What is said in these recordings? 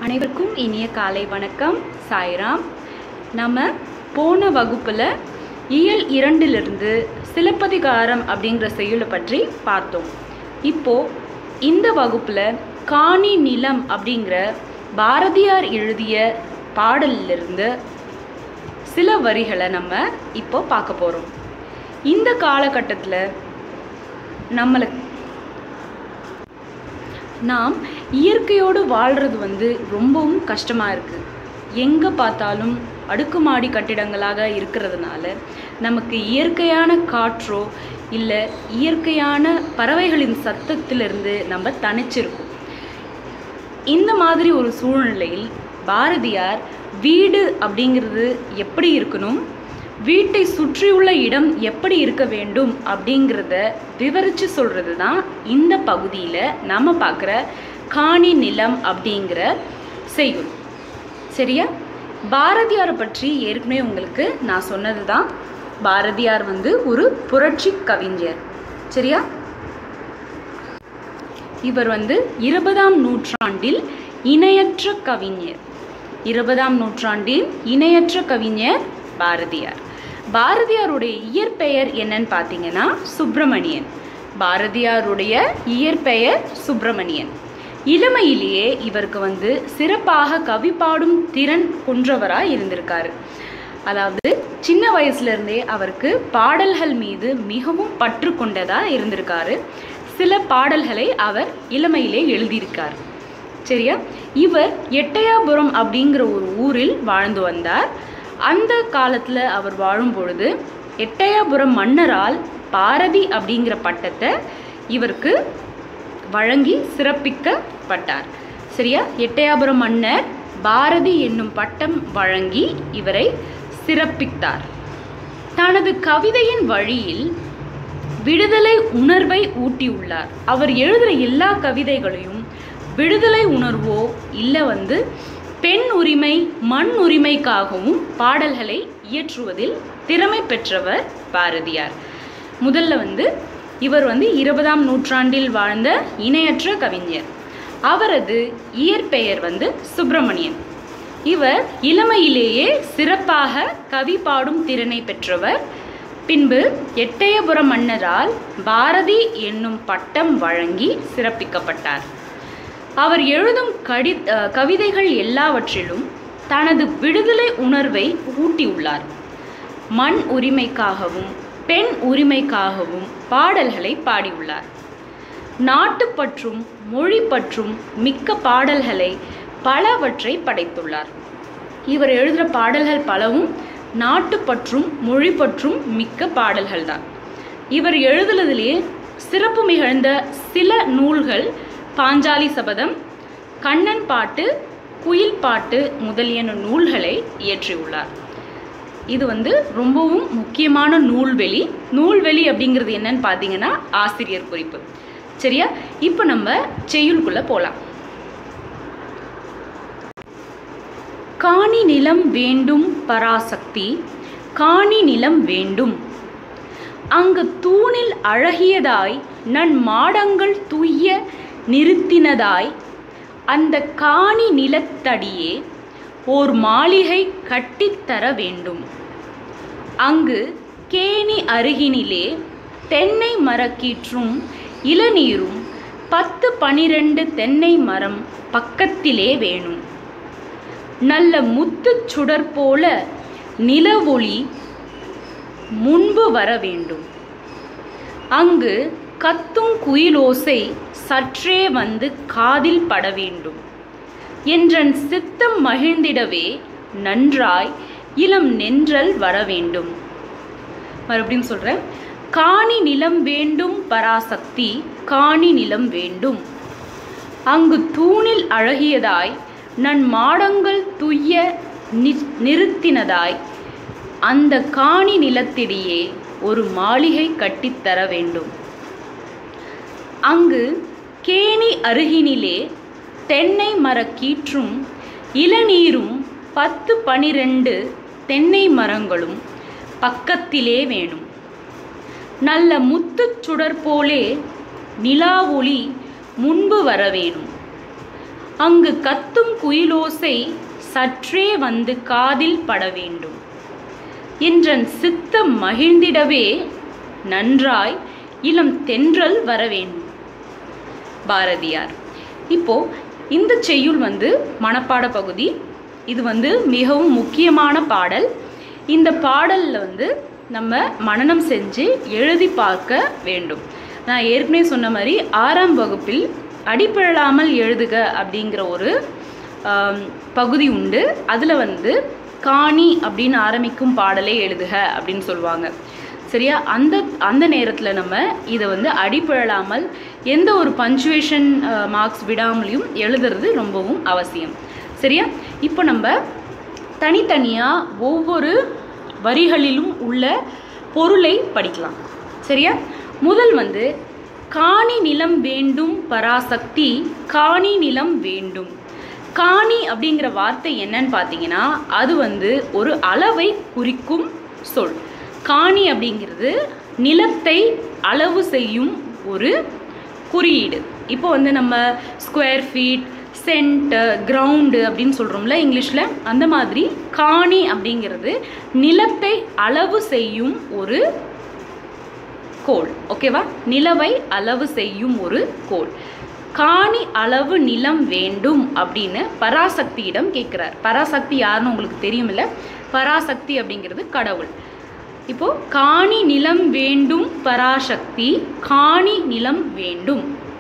அனைவருக்கும் இனிய காலை வணக்கம் சாய்ராம் நம்ம போன வகுப்பில் இயல் இரண்டிலிருந்து சிலப்பதிகாரம் அப்படிங்கிற செய்யுளை பற்றி பார்த்தோம் இப்போ இந்த வகுப்பில் காணி நிலம் அப்படிங்கிற பாரதியார் எழுதிய பாடலிலிருந்து சில வரிகளை நம்ம இப்போ பார்க்க போகிறோம் இந்த காலகட்டத்தில் நம்மளுக்கு நாம் இயற்கையோடு வாழ்கிறது வந்து ரொம்பவும் கஷ்டமாக இருக்குது எங்கே பார்த்தாலும் அடுக்குமாடி கட்டிடங்களாக இருக்கிறதுனால நமக்கு இயற்கையான காற்றோ இல்லை இயற்கையான பறவைகளின் சத்தத்திலிருந்து நம்ம தனிச்சிருக்கோம் இந்த மாதிரி ஒரு சூழ்நிலையில் பாரதியார் வீடு அப்படிங்கிறது எப்படி இருக்கணும் வீட்டை சுற்றியுள்ள இடம் எப்படி இருக்க வேண்டும் அப்படிங்கிறத விவரித்து சொல்கிறது தான் இந்த பகுதியில் நம்ம பார்க்குற காணி நிலம் அப்படிங்கிற செய்யுள் சரியா பாரதியாரை பற்றி ஏற்கனவே உங்களுக்கு நான் சொன்னது தான் பாரதியார் வந்து ஒரு புரட்சி கவிஞர் சரியா இவர் வந்து இருபதாம் நூற்றாண்டில் இணையற்ற கவிஞர் இருபதாம் நூற்றாண்டில் இணையற்ற கவிஞர் பாரதியார் பாரதியாருடைய இயற்பெயர் என்னன்னு பார்த்தீங்கன்னா சுப்பிரமணியன் பாரதியாருடைய இயற்பெயர் சுப்பிரமணியன் இளமையிலேயே இவருக்கு வந்து சிறப்பாக கவி பாடும் திறன் கொன்றவராக இருந்திருக்காரு அதாவது சின்ன வயசுலேருந்தே அவருக்கு பாடல்கள் மீது மிகவும் பற்று கொண்டதாக இருந்திருக்காரு சில பாடல்களை அவர் இளமையிலே எழுதியிருக்கார் சரியா இவர் எட்டயாபுரம் அப்படிங்கிற ஒரு ஊரில் வாழ்ந்து வந்தார் அந்த காலத்தில் அவர் வாழும் பொழுது எட்டயாபுரம் மன்னரால் பாரதி அப்படிங்கிற பட்டத்தை இவருக்கு வழங்கி சிறப்பிக்கப்பட்டார் சரியா எட்டயாபுரம் மன்னர் பாரதி என்னும் பட்டம் வழங்கி இவரை சிறப்பித்தார் தனது கவிதையின் வழியில் விடுதலை உணர்வை ஊட்டியுள்ளார் அவர் எழுதுகிற எல்லா கவிதைகளையும் விடுதலை உணர்வோ இல்லை வந்து பெண் உரிமை மண் உரிமைக்காகவும் பாடல்களை இயற்றுவதில் திறமை பெற்றவர் பாரதியார் முதல்ல வந்து இவர் வந்து இருபதாம் நூற்றாண்டில் வாழ்ந்த இணையற்ற கவிஞர் அவரது இயற்பெயர் வந்து சுப்பிரமணியன் இவர் இளமையிலேயே சிறப்பாக கவி பாடும் திறனை பெற்றவர் பின்பு எட்டயபுர மன்னரால் பாரதி என்னும் பட்டம் வழங்கி சிறப்பிக்கப்பட்டார் அவர் எழுதும் கடி கவிதைகள் எல்லாவற்றிலும் தனது விடுதலை உணர்வை ஊட்டியுள்ளார் மண் உரிமைக்காகவும் பெண் உரிமைக்காகவும் பாடல்களை பாடியுள்ளார் நாட்டுப்பற்றும் மொழி பற்றும் மிக்க பாடல்களை பலவற்றை படைத்துள்ளார் இவர் எழுதுகிற பாடல்கள் பலவும் நாட்டுப்பற்றும் மொழி பற்றும் மிக்க பாடல்கள் தான் இவர் எழுதுனதிலே சிறப்பு மிகுந்த சில நூல்கள் பாஞ்சாலி சபதம் கண்ணன் பாட்டு குயில் பாட்டு முதலிய நூல்களை இயற்றியுள்ளார் இது வந்து ரொம்பவும் முக்கியமான நூல்வெளி நூல்வெளி அப்படிங்கிறது என்னன்னு பார்த்தீங்கன்னா ஆசிரியர் குறிப்பு சரியா இப்போ நம்ம செய்யுள்குள்ளே போகலாம் காணி நிலம் வேண்டும் பராசக்தி காணி நிலம் வேண்டும் அங்கு தூணில் அழகியதாய் நன் மாடங்கள் துய்ய நிறுத்தினதாய் அந்த காணி நிலத்தடியே ஓர் மாளிகை கட்டித்தர வேண்டும் அங்கு கேணி அருகினிலே தென்னை மரக்கீற்றும் இளநீரும் பத்து பனிரெண்டு தென்னை மரம் பக்கத்திலே வேணும் நல்ல முத்துச் சுடர் போல நிலவொளி முன்பு வர வேண்டும் அங்கு கத்தும் குயிலோசை சற்றே வந்து காதில் பட வேண்டும் என்றன் சித்தம் மகிழ்ந்திடவே நன்றாய் இளம் நென்றல் வர வேண்டும் மறுபடியும் சொல்கிறேன் காணி நிலம் வேண்டும் பராசக்தி காணி நிலம் வேண்டும் அங்கு தூணில் அழகியதாய் நன் மாடங்கள் துய்ய நிறுத்தினதாய் அந்த காணி நிலத்திடையே ஒரு மாளிகை கட்டித்தர வேண்டும் அங்கு கேணி அருகினிலே தென்னை மரக்கீற்றும் இளநீரும் பத்து பனிரெண்டு தென்னை மரங்களும் பக்கத்திலே வேணும் நல்ல முத்துச் சுடர் போலே நிலா ஒளி முன்பு வர வேணும் அங்கு கத்தும் குயிலோசை சற்றே வந்து காதில் பட வேண்டும் என்றன் சித்தம் மகிழ்ந்திடவே நன்றாய் இளம் தென்றல் வர வேண்டும் பாரதியார் இப்போ இந்த செய்யுள் வந்து மனப்பாட பகுதி இது வந்து மிகவும் முக்கியமான பாடல் இந்த பாடலில் வந்து நம்ம மனனம் செஞ்சு எழுதி பார்க்க வேண்டும் நான் ஏற்கனவே சொன்ன மாதிரி ஆறாம் வகுப்பில் அடிப்பிழலாமல் எழுதுக அப்படிங்கிற ஒரு ஆம், பகுதி உண்டு அதில் வந்து காணி அப்படின்னு ஆரம்பிக்கும் பாடலை எழுதுக அப்படின்னு சொல்லுவாங்க சரியா அந்த அந்த நேரத்தில் நம்ம இதை வந்து அடிப்பிழலாமல் எந்த ஒரு பஞ்சுவேஷன் மார்க்ஸ் விடாமலையும் எழுதுறது ரொம்பவும் அவசியம் சரியா இப்போ நம்ம தனித்தனியாக ஒவ்வொரு வரிகளிலும் உள்ள பொருளை படிக்கலாம் சரியா முதல் வந்து காணி நிலம் வேண்டும் பராசக்தி காணி நிலம் வேண்டும் காணி அப்படிங்கிற வார்த்தை என்னன்னு பார்த்தீங்கன்னா அது வந்து ஒரு அளவை குறிக்கும் சொல் காணி அப்படிங்கிறது நிலத்தை அளவு செய்யும் ஒரு குறியீடு இப்போ வந்து நம்ம ஸ்கொயர் ஃபீட் சென்ட் கிரவுண்டு அப்படின்னு சொல்கிறோம்ல இங்கிலீஷில் அந்த மாதிரி காணி அப்படிங்கிறது நிலத்தை அளவு செய்யும் ஒரு கோல் ஓகேவா நிலவை அளவு செய்யும் ஒரு கோல் காணி அளவு நிலம் வேண்டும் அப்படின்னு பராசக்தியிடம் கேட்குறார் பராசக்தி யாருன்னு உங்களுக்கு தெரியுமில்ல பராசக்தி அப்படிங்கிறது கடவுள் இப்போ காணி நிலம் வேண்டும் பராசக்தி காணி நிலம் வேண்டும்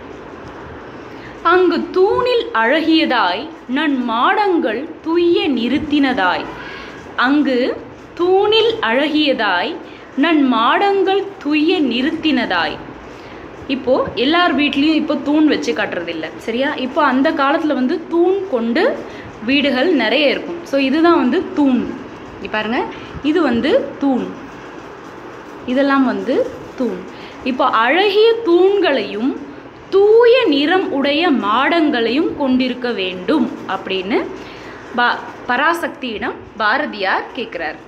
அங்கு தூணில் அழகியதாய் நன் மாடங்கள் துய்ய நிறுத்தினதாய் அங்கு தூணில் அழகியதாய் நன் மாடங்கள் துய்ய நிறுத்தினதாய் இப்போ எல்லார் வீட்லேயும் இப்போ தூண் வச்சு கட்டுறதில்ல சரியா இப்போ அந்த காலத்தில் வந்து தூண் கொண்டு வீடுகள் நிறைய இருக்கும் ஸோ இதுதான் வந்து தூண் இங்க பாருங்க இது வந்து தூண் இதெல்லாம் வந்து தூண் இப்போ அழகிய தூண்களையும் தூய நிறம் உடைய மாடங்களையும் கொண்டிருக்க வேண்டும் அப்படின்னு பா பராசக்தியிடம் பாரதியார் கேட்குறார்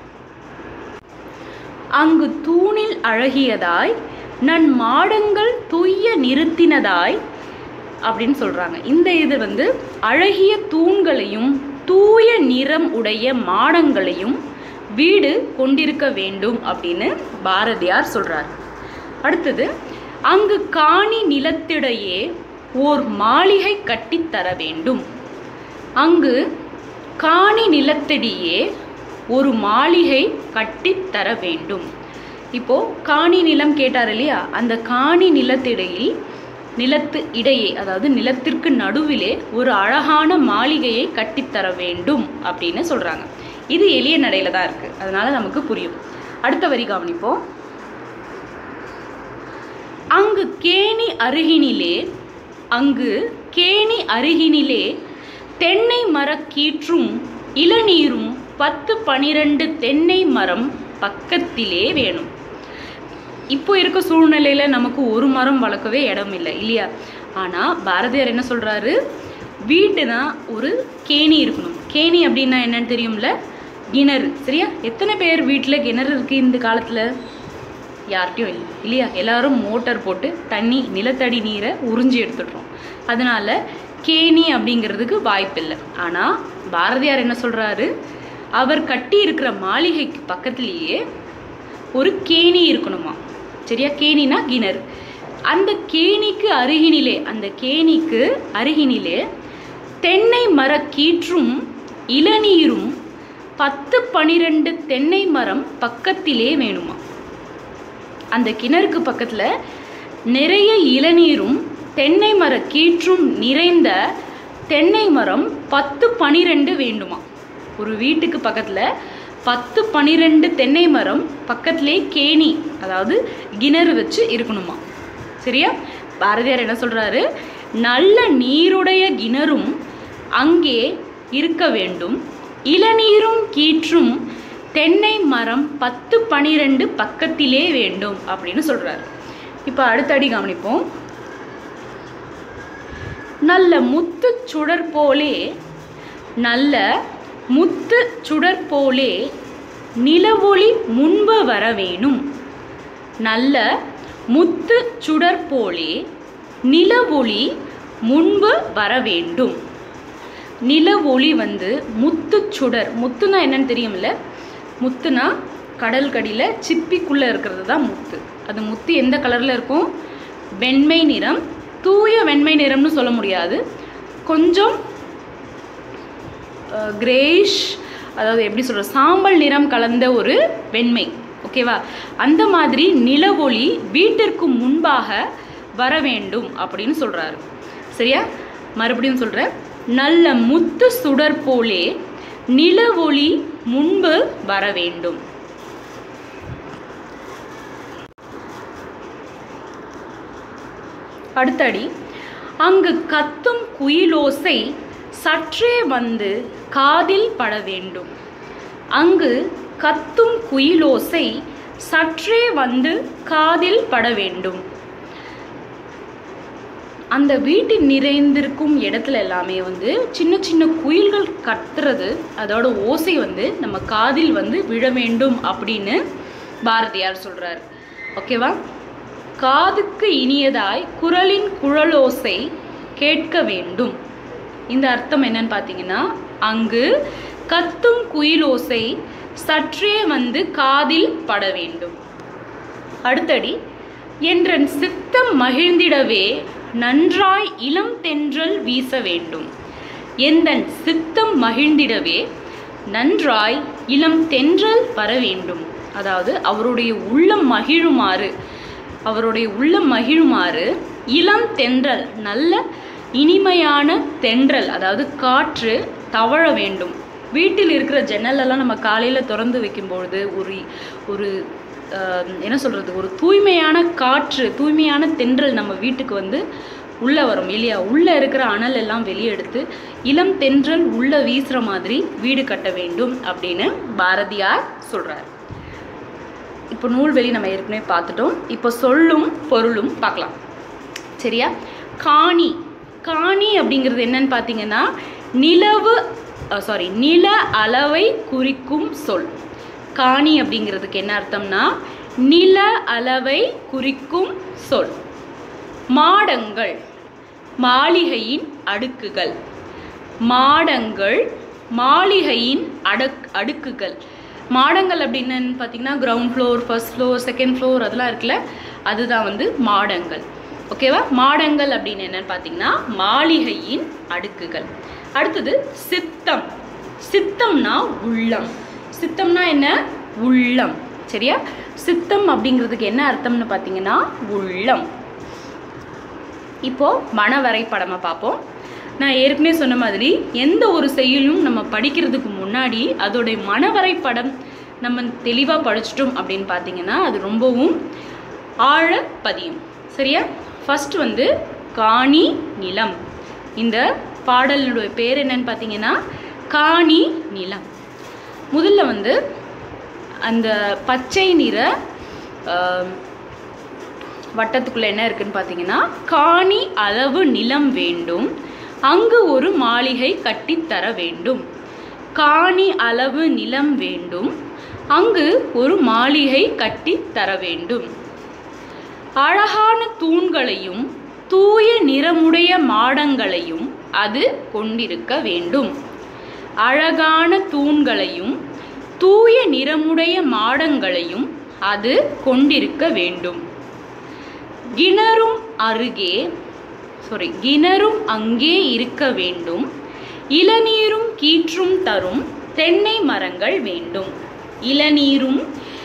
அங்கு தூணில் அழகியதாய் நன் மாடங்கள் துய்ய நிறுத்தினதாய் அப்படின்னு சொல்கிறாங்க இந்த இது வந்து அழகிய தூண்களையும் தூய நிறம் உடைய மாடங்களையும் வீடு கொண்டிருக்க வேண்டும் அப்படின்னு பாரதியார் சொல்கிறார் அடுத்தது அங்கு காணி நிலத்திடையே ஓர் மாளிகை கட்டித்தர வேண்டும் அங்கு காணி நிலத்தடியே ஒரு மாளிகை கட்டித்தர வேண்டும் இப்போ காணி நிலம் கேட்டார் இல்லையா அந்த காணி நிலத்திடையில் நிலத்து இடையே அதாவது நிலத்திற்கு நடுவிலே ஒரு அழகான மாளிகையை கட்டித்தர வேண்டும் அப்படின்னு சொல்றாங்க இது எளிய நடையில தான் இருக்கு அதனால நமக்கு புரியும் அடுத்த வரி கவனிப்போம் அங்கு கேணி அருகினிலே அங்கு கேணி அருகினிலே தென்னை மரக்கீற்றும் இளநீரும் பத்து பனிரெண்டு தென்னை மரம் பக்கத்திலே வேணும் இப்போ இருக்க சூழ்நிலையில் நமக்கு ஒரு மரம் வளர்க்கவே இடம் இல்லை இல்லையா ஆனால் பாரதியார் என்ன சொல்கிறாரு வீட்டு தான் ஒரு கேணி இருக்கணும் கேணி அப்படின்னா என்னன்னு தெரியும்ல கிணறு சரியா எத்தனை பேர் வீட்டில் கிணறு இருக்குது இந்த காலத்தில் யார்கிட்டயும் இல்லை இல்லையா எல்லாரும் மோட்டார் போட்டு தண்ணி நிலத்தடி நீரை உறிஞ்சி எடுத்துடுறோம் அதனால கேணி அப்படிங்கிறதுக்கு வாய்ப்பில்லை ஆனால் பாரதியார் என்ன சொல்கிறாரு அவர் கட்டி இருக்கிற மாளிகைக்கு பக்கத்துலேயே ஒரு கேணி இருக்கணுமா சரியா கேணினா கிணறு அந்த கேணிக்கு அருகினிலே அந்த கேணிக்கு அருகினிலே தென்னை மரக் கீற்றும் இளநீரும் பத்து பனிரெண்டு தென்னை மரம் பக்கத்திலே வேணுமா அந்த கிணறுக்கு பக்கத்தில் நிறைய இளநீரும் தென்னை மர கீற்றும் நிறைந்த தென்னை மரம் பத்து பனிரெண்டு வேண்டுமா ஒரு வீட்டுக்கு பக்கத்தில் பத்து பனிரெண்டு தென்னை மரம் பக்கத்திலே கேணி அதாவது கிணறு வச்சு இருக்கணுமா சரியா பாரதியார் என்ன சொல்கிறாரு நல்ல நீருடைய கிணறும் அங்கே இருக்க வேண்டும் இளநீரும் கீற்றும் தென்னை மரம் பத்து பனிரெண்டு பக்கத்திலே வேண்டும் அப்படின்னு சொல்றாரு இப்போ அடுத்த அடி கவனிப்போம் நல்ல முத்து சுடர் போலே நல்ல முத்து சுடர் போலே நிலவொளி முன்பு வர வேணும் நல்ல முத்து சுடர் போலே நிலவொளி முன்பு வர வேண்டும் நில ஒளி வந்து முத்து சுடர் முத்துனா என்னன்னு தெரியும்ல முத்துனா கடல் கடியில் சிப்பிக்குள்ளே இருக்கிறது தான் முத்து அது முத்து எந்த கலரில் இருக்கும் வெண்மை நிறம் தூய வெண்மை நிறம்னு சொல்ல முடியாது கொஞ்சம் கிரேஷ் அதாவது எப்படி சொல்கிறது சாம்பல் நிறம் கலந்த ஒரு வெண்மை ஓகேவா அந்த மாதிரி நிலவொளி வீட்டிற்கு முன்பாக வர வேண்டும் அப்படின்னு சொல்கிறாரு சரியா மறுபடியும் சொல்கிறேன் நல்ல முத்து சுடர் போலே நிலவொளி முன்பு வர வேண்டும் அடுத்தடி அங்கு கத்தும் குயிலோசை சற்றே வந்து காதில் பட வேண்டும் அங்கு கத்தும் குயிலோசை சற்றே வந்து காதில் பட வேண்டும் அந்த வீட்டில் நிறைந்திருக்கும் இடத்துல எல்லாமே வந்து சின்ன சின்ன குயில்கள் கத்துறது அதோட ஓசை வந்து நம்ம காதில் வந்து விழ வேண்டும் அப்படின்னு பாரதியார் சொல்றார் ஓகேவா காதுக்கு இனியதாய் குரலின் குழலோசை கேட்க வேண்டும் இந்த அர்த்தம் என்னன்னு பார்த்தீங்கன்னா அங்கு கத்தும் குயிலோசை சற்றே வந்து காதில் பட வேண்டும் அடுத்தடி என்றன் சித்தம் மகிழ்ந்திடவே நன்றாய் இளம் தென்றல் வீச வேண்டும் எந்தன் சித்தம் மகிழ்ந்திடவே நன்றாய் இளம் தென்றல் வர வேண்டும் அதாவது அவருடைய உள்ளம் மகிழுமாறு அவருடைய உள்ளம் மகிழுமாறு இளம் தென்றல் நல்ல இனிமையான தென்றல் அதாவது காற்று தவழ வேண்டும் வீட்டில் இருக்கிற ஜன்னலெல்லாம் நம்ம காலையில் திறந்து வைக்கும்பொழுது ஒரு ஒரு ஆஹ், என்ன சொல்கிறது ஒரு தூய்மையான காற்று தூய்மையான தென்றல் நம்ம வீட்டுக்கு வந்து உள்ளே வரும் இல்லையா உள்ளே இருக்கிற அனல் எல்லாம் வெளியே எடுத்து இளம் தென்றல் உள்ளே வீசுகிற மாதிரி வீடு கட்ட வேண்டும் அப்படின்னு பாரதியார் சொல்கிறார் இப்போ நூல்வெளி நம்ம ஏற்கனவே பார்த்துட்டோம் இப்போ சொல்லும் பொருளும் பார்க்கலாம் சரியா காணி காணி அப்படிங்கிறது என்னன்னு பார்த்தீங்கன்னா நிலவு சாரி நில அளவை குறிக்கும் சொல் காணி அப்படிங்கிறதுக்கு என்ன அர்த்தம்னா நில அளவை குறிக்கும் சொல் மாடங்கள் மாளிகையின் அடுக்குகள் மாடங்கள் மாளிகையின் அடக் அடுக்குகள் மாடங்கள் அப்படின்னு பார்த்தீங்கன்னா ground floor first floor second floor அதெல்லாம் இருக்குல்ல அதுதான் வந்து மாடங்கள் ஓகேவா மாடங்கள் அப்படின்னு என்னன்னு பார்த்தீங்கன்னா மாளிகையின் அடுக்குகள் அடுத்தது சித்தம் சித்தம்னா உள்ளம் சித்தம்னா என்ன உள்ளம் சரியா சித்தம் அப்படிங்கிறதுக்கு என்ன அர்த்தம்னு பார்த்தீங்கன்னா உள்ளம் இப்போ மன வரைபடமாக பார்ப்போம் நான் ஏற்கனவே சொன்ன மாதிரி எந்த ஒரு செயலும் நம்ம படிக்கிறதுக்கு முன்னாடி அதோடைய மன வரைபடம் நம்ம தெளிவாக படிச்சிட்டோம் அப்படின்னு பார்த்தீங்கன்னா அது ரொம்பவும் ஆழ பதியும் சரியா ஃபர்ஸ்ட் வந்து காணி நிலம் இந்த பாடலுடைய பேர் என்னன்னு பார்த்தீங்கன்னா காணி நிலம் முதல்ல வந்து அந்த பச்சை நிற ஆம், வட்டத்துக்குள்ள என்ன இருக்குன்னு பார்த்தீங்கன்னா காணி அளவு நிலம் வேண்டும் அங்கு ஒரு மாளிகை கட்டித்தர வேண்டும் காணி அளவு நிலம் வேண்டும் அங்கு ஒரு மாளிகை கட்டித் தர வேண்டும் அழகான தூண்களையும் தூய நிறமுடைய மாடங்களையும் அது கொண்டிருக்க வேண்டும் அழகான தூண்களையும் தூய நிறமுடைய மாடங்களையும் அது கொண்டிருக்க வேண்டும் கிணறும் அருகே சாரி கிணறும் அங்கே இருக்க வேண்டும் இளநீரும் கீற்றும் தரும் தென்னை மரங்கள் வேண்டும் இளநீரும்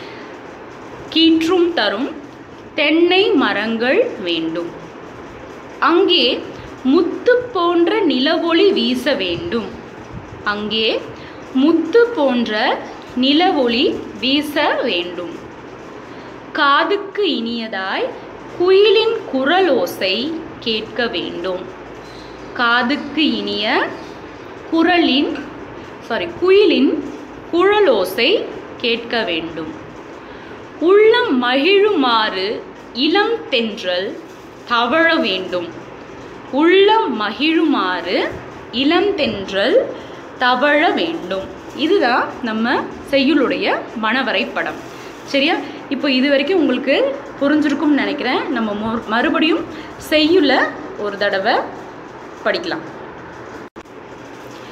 கீற்றும் தரும் தென்னை மரங்கள் வேண்டும் அங்கே முத்து போன்ற நிலவொளி வீச வேண்டும் அங்கே முத்து போன்ற நிலவொளி வீச வேண்டும் காதுக்கு இனியதாய் குயிலின் குரலோசை கேட்க வேண்டும் காதுக்கு இனிய குரலின் சாரி குயிலின் குழலோசை கேட்க வேண்டும் உள்ளம் மகிழுமாறு இளம் தென்றல் தவழ வேண்டும் உள்ளம் மகிழுமாறு இளம் தென்றல் தவழ வேண்டும் இதுதான் நம்ம செய்யுளுடைய மனவரைபடம் சரியா இப்போ இது வரைக்கும் உங்களுக்கு புரிஞ்சிருக்கும்னு நினைக்கிறேன் நம்ம மொ- மறுபடியும் செய்யுள ஒரு தடவை படிக்கலாம்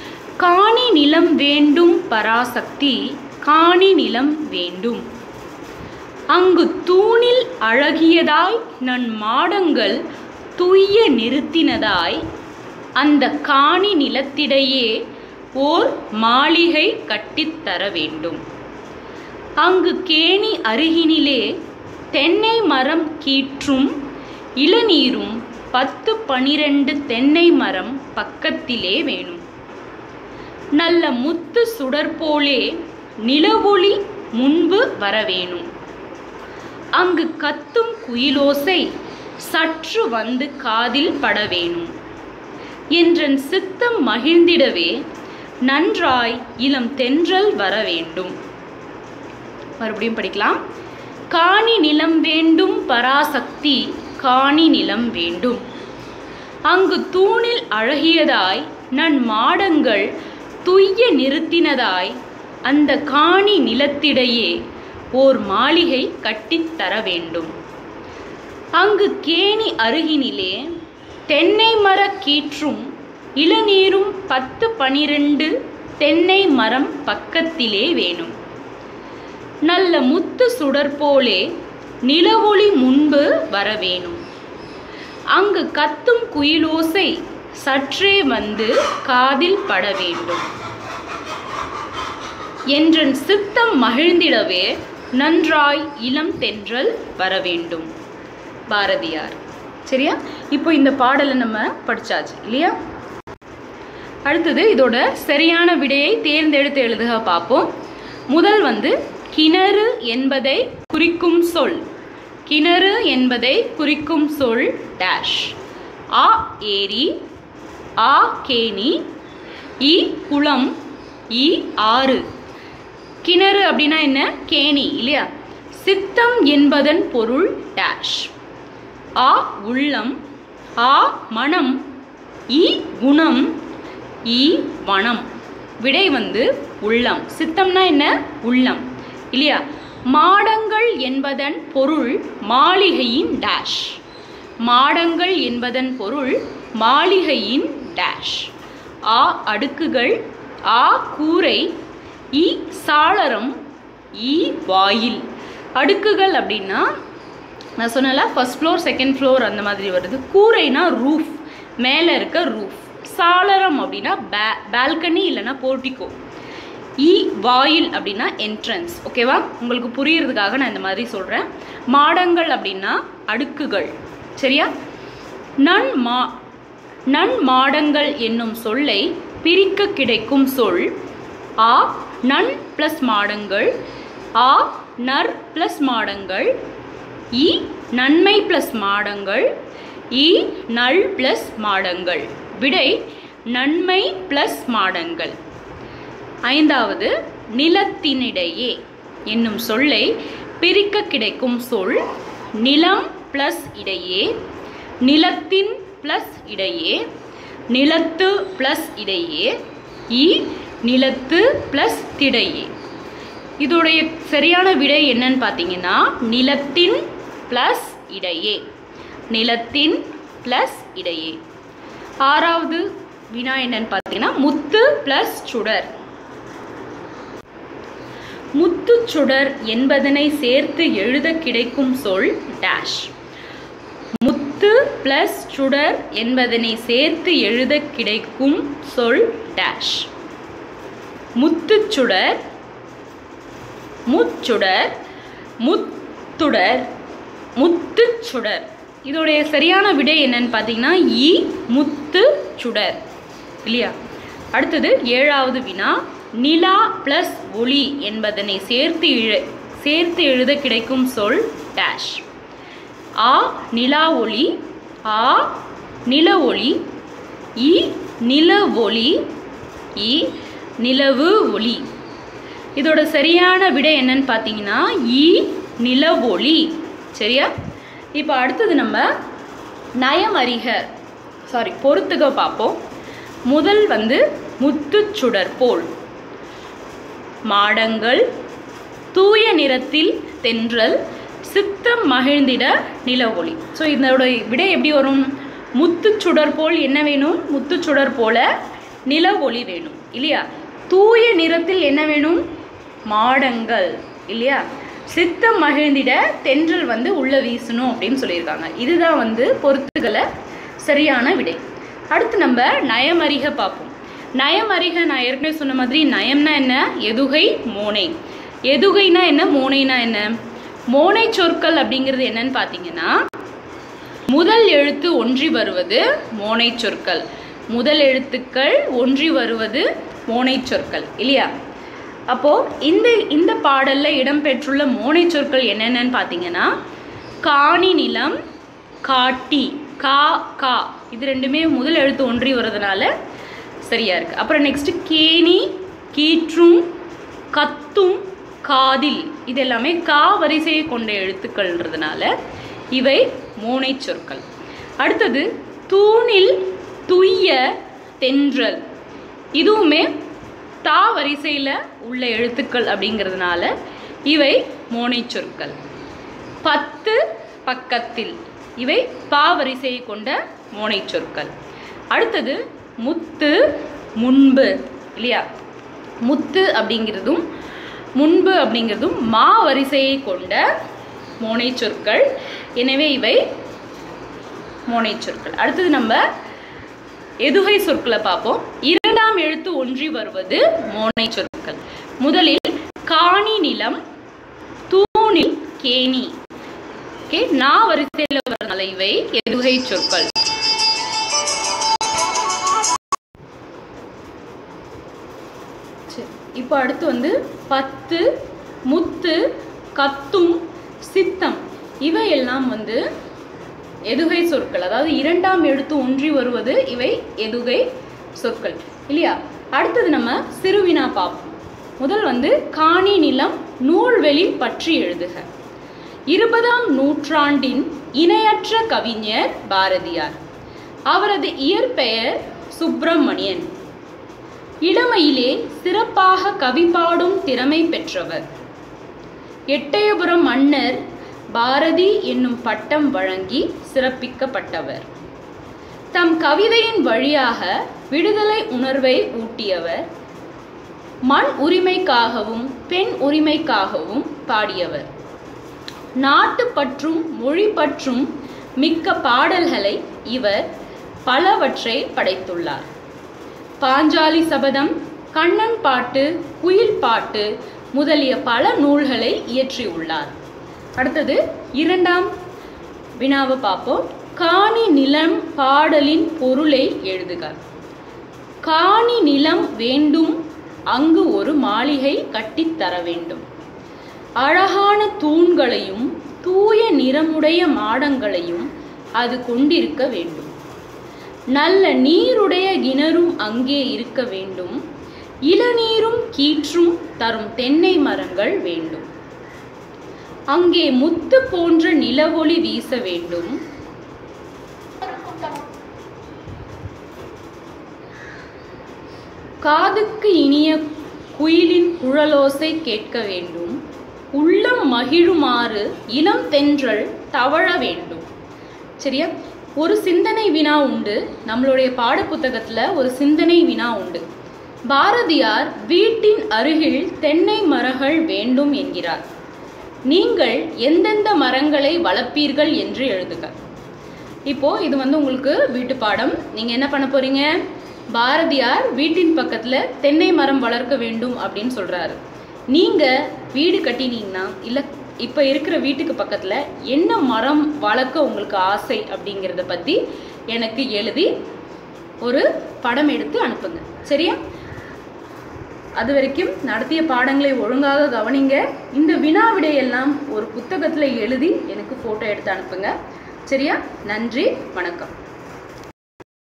காணி நிலம் வேண்டும் பராசக்தி காணி நிலம் வேண்டும் அங்கு தூணில் அழகியதாய் நன் மாடங்கள் துய்ய நிறுத்தினதாய் அந்த காணி நிலத்திடையே ஓர் மாளிகை கட்டித்தர வேண்டும் அங்கு கேணி அருகினிலே தென்னை மரம் கீற்றும் இளநீரும் பத்து பனிரெண்டு தென்னை மரம் பக்கத்திலே வேணும் நல்ல முத்து சுடர் போலே நிலவொளி முன்பு வரவேணும் அங்கு கத்தும் குயிலோசை சற்று வந்து காதில் படவேணும் என்றன் சித்தம் மகிழ்ந்திடவே நன்றாய் இளம் தென்றல் வர வேண்டும் மறுபடியும் படிக்கலாம் காணி நிலம் வேண்டும் பராசக்தி காணி நிலம் வேண்டும் அங்கு தூணில் அழகியதாய் நன் மாடங்கள் துய்ய நிறுத்தினதாய் அந்த காணி நிலத்திடையே ஓர் மாளிகை கட்டித்தர வேண்டும் அங்கு கேணி அருகினிலே தென்னை மர கீற்றும் இளநீரும் பத்து பனிரெண்டு தென்னை மரம் பக்கத்திலே வேணும் நல்ல முத்து சுடர் போலே நிலவொளி முன்பு வரவேணும் அங்கு கத்தும் குயிலோசை சற்றே வந்து காதில் பட வேண்டும் என்றன் சித்தம் மகிழ்ந்திடவே நன்றாய் இளம் தென்றல் வர வேண்டும் பாரதியார் சரியா இப்போ இந்த பாடலை நம்ம படிச்சாச்சு இல்லையா அடுத்தது இதோட சரியான விடையை தேர்ந்தெடுத்து எழுதுக பார்ப்போம் முதல் வந்து கிணறு என்பதை குறிக்கும் சொல் கிணறு என்பதை குறிக்கும் சொல் டேஷ் ஆ ஏரி ஆ கேணி இ குளம் இ ஆறு கிணறு அப்படின்னா என்ன கேணி இல்லையா சித்தம் என்பதன் பொருள் டேஷ் ஆ உள்ளம் ஆ மனம் இ குணம் இ வனம் விடை வந்து உள்ளம் சித்தம்னா என்ன உள்ளம் இல்லையா மாடங்கள் என்பதன் பொருள் மாளிகையின் டேஷ் மாடங்கள் என்பதன் பொருள் மாளிகையின் டேஷ் ஆ அடுக்குகள் ஆ கூரை இ சாளரம் இ வாயில் அடுக்குகள் அப்படின்னா நான் சொன்னல ஃபர்ஸ்ட் ஃப்ளோர் செகண்ட் ஃப்ளோர் அந்த மாதிரி வருது கூரைனா ரூஃப் மேலே இருக்க ரூஃப் சாளரம் அப்படின்னா பே பால்கனி இல்லைன்னா போர்ட்டிகோ இ வாயில் அப்படின்னா என்ட்ரன்ஸ் ஓகேவா உங்களுக்கு புரியறதுக்காக நான் இந்த மாதிரி சொல்கிறேன் மாடங்கள் அப்படின்னா அடுக்குகள் சரியா நன் மா நன் மாடங்கள் என்னும் சொல்லை பிரிக்க கிடைக்கும் சொல் ஆ நன் ப்ளஸ் மாடங்கள் ஆ நர் ப்ளஸ் மாடங்கள் இ நன்மை ப்ளஸ் மாடங்கள் இ நல் ப்ளஸ் மாடங்கள் விடை நன்மை ப்ளஸ் மாடங்கள் ஐந்தாவது நிலத்தினிடையே என்னும் சொல்லை பிரிக்க கிடைக்கும் சொல் நிலம் ப்ளஸ் இடையே நிலத்தின் ப்ளஸ் இடையே நிலத்து ப்ளஸ் இடையே இ நிலத்து ப்ளஸ் திடையே இதோடைய சரியான விடை என்னன்னு பார்த்தீங்கன்னா நிலத்தின் ப்ளஸ் இடையே நிலத்தின் ப்ளஸ் இடையே ஆறாவது வினா என்னன்னு பார்த்தீங்கன்னா முத்து ப்ளஸ் சுடர் முத்து சுடர் என்பதனை சேர்த்து எழுத கிடைக்கும் சொல் டேஷ் முத்து ப்ளஸ் சுடர் என்பதனை சேர்த்து எழுத கிடைக்கும் சொல் டேஷ் முத்துச்சுடர் முச்சுடர் முத்துடர் முத்துச்சுடர் இதோடைய சரியான விடை என்னன்னு பார்த்தீங்கன்னா இ முத்து சுடர் இல்லையா அடுத்தது ஏழாவது வினா நிலா ப்ளஸ் ஒளி என்பதனை சேர்த்து இழ சேர்த்து எழுத கிடைக்கும் சொல் டேஷ் ஆ நிலா ஒளி ஆ நில ஒளி இ நில ஒளி இ நிலவு ஒளி இதோட சரியான விடை என்னன்னு பார்த்தீங்கன்னா இ நிலவொளி சரியா இப்போ அடுத்தது நம்ம நயம் அறிக சாரி பொறுத்துக பார்ப்போம் முதல் வந்து முத்துச்சுடர் போல் மாடங்கள் தூய நிறத்தில் தென்றல் சித்தம் மகிழ்ந்திட நில ஒளி ஸோ இதோட விடை எப்படி வரும் முத்துச்சுடர் போல் என்ன வேணும் முத்துச்சுடர் போல நில ஒளி வேணும் இல்லையா தூய நிறத்தில் என்ன வேணும் மாடங்கள் இல்லையா சித்தம் மகிழ்ந்திட தென்றல் வந்து உள்ள வீசணும் அப்படின்னு சொல்லியிருக்காங்க இதுதான் வந்து பொறுத்துகள சரியான விடை அடுத்து நம்ம நயமறிக பார்ப்போம் நயமறிக நான் ஏற்கனவே சொன்ன மாதிரி நயம்னா என்ன எதுகை மோனை எதுகைனா என்ன மோனைனா என்ன மோனை சொற்கள் அப்படிங்கிறது என்னன்னு பார்த்தீங்கன்னா முதல் எழுத்து ஒன்றி வருவது மோனை சொற்கள் முதல் எழுத்துக்கள் ஒன்றி வருவது மோனை சொற்கள் இல்லையா அப்போ இந்த இந்த பாடல்ல இடம்பெற்றுள்ள மோனை சொற்கள் என்னென்னன்னு பார்த்தீங்கன்னா காணி நிலம் காட்டி கா கா இது ரெண்டுமே முதல் எழுத்து ஒன்றி வர்றதுனால சரியா இருக்கு அப்புறம் நெக்ஸ்ட் கேணி கீற்றும் கத்தும் காதில் இது எல்லாமே கா வரிசையை கொண்ட எழுத்துக்கள்ன்றதுனால இவை மோனை சொற்கள் அடுத்தது தூணில் துய்ய தென்றல் இதுவுமே தா வரிசையில் உள்ள எழுத்துக்கள் அப்படிங்கிறதுனால இவை மோனை சொற்கள் பத்து பக்கத்தில் இவை பா வரிசையை கொண்ட மோனை சொற்கள் அடுத்தது முத்து முன்பு இல்லையா முத்து அப்படிங்கிறதும் முன்பு அப்படிங்கிறதும் மா வரிசையை கொண்ட மோனை சொற்கள் எனவே இவை மோனை சொற்கள் அடுத்தது நம்ம எதுகை சொற்களை பார்ப்போம் இரண்டாம் எழுத்து ஒன்றி வருவது மோனை சொற்கள் முதலில் காணி நிலம் தூணில் கேணி ஓகே நா வரிசையில் வரனால இவை எதுகை சொற்கள் சரி இப்போ அடுத்து வந்து பத்து முத்து கத்தும் சித்தம் இவையெல்லாம் வந்து எதுகை சொற்கள் அதாவது இரண்டாம் எழுத்து ஒன்றி வருவது இவை எதுகை சொற்கள் இல்லையா அடுத்தது நம்ம சிறுவினா பார்ப்போம் முதல் வந்து காணி நிலம் நூல்வெளி பற்றி எழுதுக இருபதாம் நூற்றாண்டின் இணையற்ற கவிஞர் பாரதியார் அவரது இயற்பெயர் சுப்பிரமணியன் இளமையிலே சிறப்பாக கவி பாடும் திறமை பெற்றவர் எட்டயபுரம் மன்னர் பாரதி என்னும் பட்டம் வழங்கி சிறப்பிக்கப்பட்டவர் தம் கவிதையின் வழியாக விடுதலை உணர்வை ஊட்டியவர் மண் உரிமைக்காகவும் பெண் உரிமைக்காகவும் பாடியவர் நாட்டு பற்றும் மொழி பற்றும் மிக்க பாடல்களை இவர் பலவற்றை படைத்துள்ளார் பாஞ்சாலி சபதம் கண்ணன் பாட்டு குயில் பாட்டு முதலிய பல நூல்களை இயற்றியுள்ளார் அடுத்தது இரண்டாம் வினாவை பார்ப்போம் காணி நிலம் பாடலின் பொருளை எழுதுக காணி நிலம் வேண்டும் அங்கு ஒரு மாளிகை கட்டித்தர வேண்டும் அழகான தூண்களையும் தூய நிறமுடைய மாடங்களையும் அது கொண்டிருக்க வேண்டும் நல்ல நீருடைய கிணறும் அங்கே இருக்க வேண்டும் இளநீரும் கீற்றும் தரும் தென்னை மரங்கள் வேண்டும் அங்கே முத்து போன்ற நிலவொளி வீச வேண்டும் காதுக்கு இனிய குயிலின் குழலோசை கேட்க வேண்டும் உள்ளம் மகிழுமாறு இளம் தென்றல் தவழ வேண்டும் சரியா ஒரு சிந்தனை வினா உண்டு நம்மளுடைய பாடப்புத்தகத்தில் ஒரு சிந்தனை வினா உண்டு பாரதியார் வீட்டின் அருகில் தென்னை மரங்கள் வேண்டும் என்கிறார் நீங்கள் எந்தெந்த மரங்களை வளர்ப்பீர்கள் என்று எழுதுக இப்போ இது வந்து உங்களுக்கு வீட்டு பாடம் நீங்கள் என்ன பண்ண போறீங்க பாரதியார் வீட்டின் பக்கத்தில் தென்னை மரம் வளர்க்க வேண்டும் அப்படின்னு சொல்கிறாரு நீங்கள் வீடு கட்டினீங்கன்னா இல்லை இப்போ இருக்கிற வீட்டுக்கு பக்கத்தில் என்ன மரம் வளர்க்க உங்களுக்கு ஆசை அப்படிங்கிறத பற்றி எனக்கு எழுதி ஒரு படம் எடுத்து அனுப்புங்க சரியா அது வரைக்கும் நடத்திய பாடங்களை ஒழுங்காக கவனிங்க இந்த வினா விடையெல்லாம் ஒரு புத்தகத்தில் எழுதி எனக்கு ஃபோட்டோ எடுத்து அனுப்புங்க சரியா நன்றி வணக்கம்